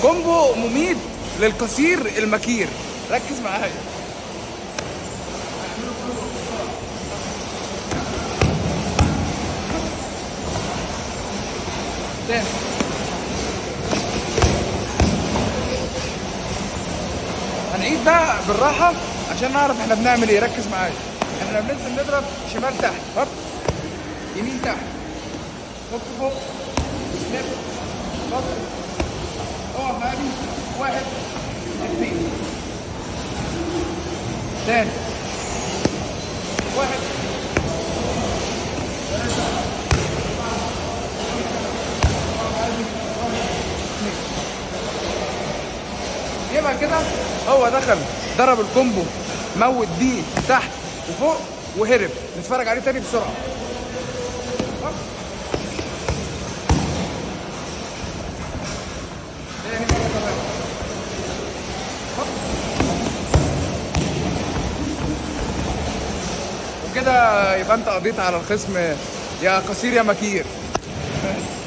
كومبو مميت للقصير المكير ركز معايا تاني هنعيد بقى بالراحة عشان نعرف احنا بنعمل ايه ركز معايا احنا بننزل نضرب شمال تحت هوب يمين تحت حط فوق سناب بص اقف معايا واحد اثنين تاني واحد يبقى كده هو دخل ضرب الكومبو موت دي تحت وفوق وهرب نتفرج عليه تاني بسرعه هوب. تاني مرة كمان. هوب. وكده يبقى انت قضيت على الخصم يا قصير يا مكير